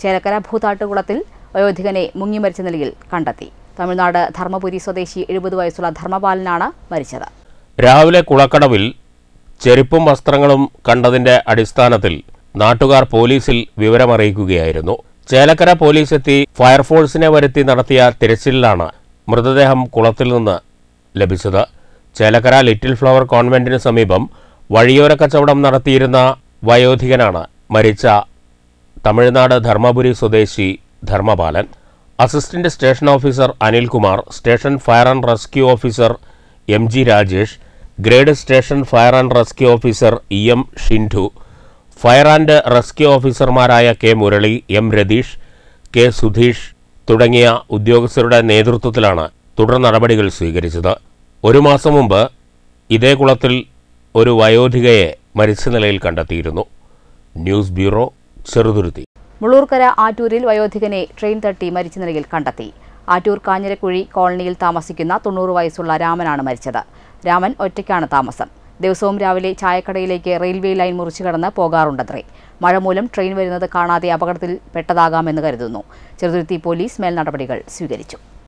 ചേലക്കര ഭൂതാട്ടുകുളത്തിൽ വയോധികനെ മുങ്ങി മരിച്ച നിലയിൽ കണ്ടെത്തി തമിഴ്നാട് ധർമ്മപുരി സ്വദേശി എഴുപത് വയസ്സുള്ള ധർമ്മപാലനാണ് മരിച്ചത് രാവിലെ കുളക്കടവിൽ ചെരുപ്പും വസ്ത്രങ്ങളും കണ്ടതിന്റെ അടിസ്ഥാനത്തിൽ നാട്ടുകാർ പോലീസിൽ വിവരമറിയിക്കുകയായിരുന്നു ചേലക്കര പോലീസ് എത്തി ഫയർഫോഴ്സിനെ വരുത്തി നടത്തിയ തിരച്ചിലിലാണ് മൃതദേഹം കുളത്തിൽ നിന്ന് ലഭിച്ചത് ചേലക്കര ലിറ്റിൽ ഫ്ലവർ കോൺവെന്റിന് സമീപം വഴിയോര കച്ചവടം നടത്തിയിരുന്ന വയോധികനാണ് മരിച്ച തമിഴ്നാട് ധർമ്മപുരി സ്വദേശി Dharmapalan assistant station officer Anilkumar station fire and rescue officer M G Rajesh grade station fire and rescue officer E M Shindu fire and rescue ഓഫീസർമാരായ K Murali M Ratheesh K Sudheesh തുടങ്ങിയ ഉദ്യോഗസ്ഥരുടെ നേതൃത്വത്തിലാണ് തുടർ നടപടികൾ സ്വീകരിച്ചത് ഒരു മാസം മുമ്പ് ഇതേ കുളത്തിൽ ഒരു വയോധികയെ മരിച്ച നിലയിൽ കണ്ടെത്തിയിരുന്നു ന്യൂസ് ബ്യൂറോ ചെറുതുരുത്തി മുള്ളൂർക്കര ആറ്റൂരിൽ വയോധികനെ ട്രെയിൻ തട്ടി മരിച്ച നിലയിൽ കണ്ടെത്തി ആറ്റൂർ കാഞ്ഞിരക്കുഴി കോളനിയിൽ താമസിക്കുന്ന തൊണ്ണൂറ് വയസ്സുള്ള രാമനാണ് മരിച്ചത് രാമൻ ഒറ്റയ്ക്കാണ് താമസം ദിവസവും രാവിലെ ചായക്കടയിലേക്ക് റെയിൽവേ ലൈൻ മുറിച്ചു കടന്ന് പോകാറുണ്ടത്രേ മഴ മൂലം ട്രെയിൻ വരുന്നത് കാണാതെ അപകടത്തിൽ പെട്ടതാകാമെന്ന് കരുതുന്നു ചെറുതുരുത്തി പോലീസ് മേൽ നടപടികൾ സ്വീകരിച്ചു